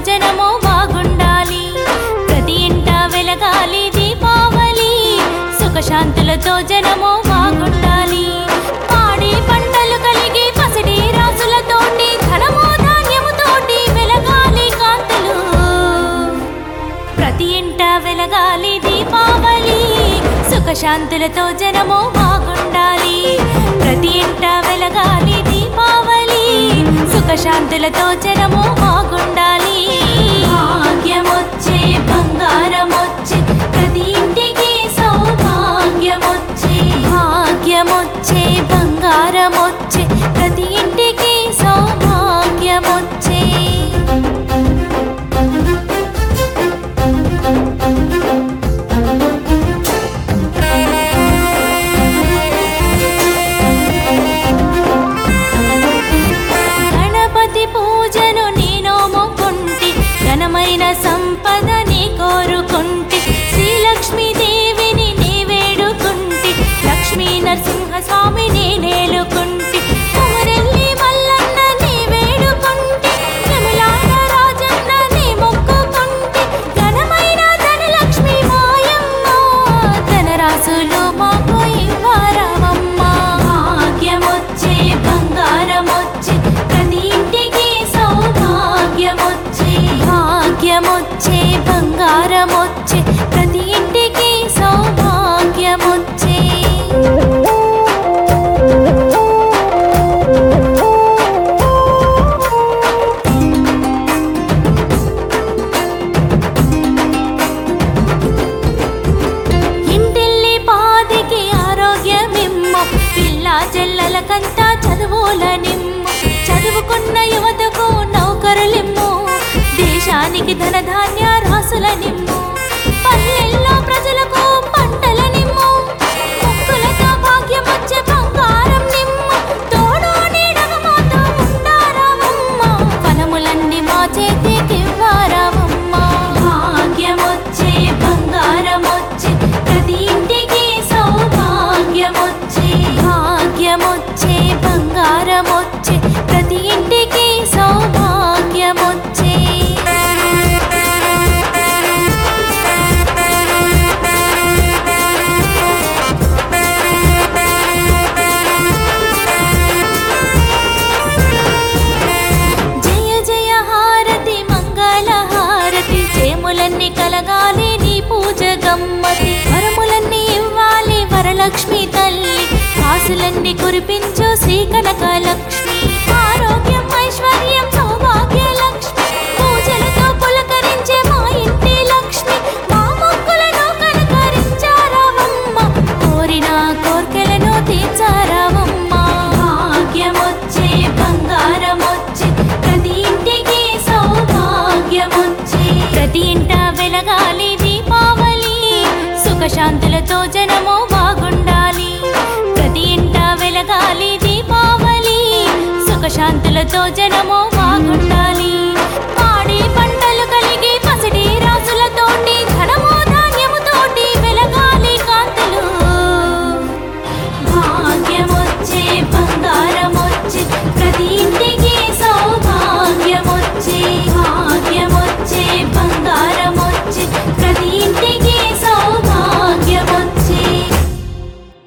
జనము బాగుండాలి ప్రతి ఇంట వెలగాలి దీపావళి సుఖశాంతులతో జనము బాగుండాలి పాడి పంటలు కలిగి పసిడి రాసులతోటి ధనము ధాన్యముతోటి వెలగాలి కాంతులు ప్రతి ఇంట వెలగాలి దీపావళి సుఖశాంతులతో జనము బాగుండాలి ప్రతి ఇంట వెలగాలి దీపావళి సుఖశాంతులతో జనము బాగుండాలి భాగ్యమొచ్చే బంగారమొచ్చే ప్రతి ఇంటికి సౌభాగ్యమొచ్చే భాగ్యమొచ్చే బంగారమొచ్చే ప్రతి ఇంటికి సౌభాగ్యమొచ్చే గణపతి పూజను నేను మొక్కుంటి ఘనమైన సంపదని కోరుకుంటి శ్రీలక్ష్మీ దేవిని నీ వేడుకుంటి లక్ష్మీ నరసింహ స్వామిని నేలుకుంటి కుమరెల్లి మల్లన్న నీ వేడుకుంటి యములాడ రాజన్న నీ మొక్కుకుంటి ఘనమైన ధనలక్ష్మి మాయమ్మ ధనరాశులు మాకు ఇవ్వరమమ్మ భాగ్యమొచ్చే బంగారమొచ్చే ప్రతి ఇంటికి సౌభాగ్యమొచ్చే భాగ్యమొచ్చే బంగారమొచ్చే ప్రతి ఇంటికి సౌభాగ్యమొచ్చే ఇంటిల్లి పాదికి ఆరోగ్యమిమ్ము పిల్ల చెల్లలకంతా చదువుల నిమ్ము చదువుకున్న యువతకు నౌకరులిమ్ము దేశానికి ధనధాన్య రాసుల నిమ్ము పల్లెల్లో ప్రజలకు పంటల నిమ్ము ముక్కులతో భాగ్యమొచ్చే బంగారం నిమ్ము తోడు నీడగా మాతో ఉండారావమ్మ వనములన్నీ మా చేతికి వారావమ్మ భాగ్యమొచ్చే బంగారమొచ్చే ప్రతి ఇంటికి సౌభాగ్యమొచ్చే భాగ్యమొచ్చే బంగారమొచ్చే ప్రతి ఇంటికి సౌభాగ్యమొచ్చే జయ జయ హారతి మంగళ హారతి జయములన్నీ కలగాలి నీ పూజ గమ్మతి వరములన్నీ ఇవ్వాలి వరలక్ష్మి తల్లి ఆశలన్నీ కురిపించు శ్రీ కనక లక్ష్మి ఆరోగ్యం ఐశ్వర్యం సౌభాగ్య లక్ష్మి పూజలతో పులకరించే మా ఇంటి లక్ష్మి మా మొక్కులను కనకరించారావమ్మ కోరిన కోర్కెలను తీర్చారావమ్మ భాగ్యమొచ్చే బంగారమొచ్చే ప్రతి ఇంటికి సౌభాగ్యమొచ్చే ప్రతి ఇంట వెలగాలి దీపావళి సుఖశాంతులతో జనము బాగుండాలి ప్రతి ఇంట వెలగాలి దీపావళి సుఖశాంతులతో జనము బాగుండాలి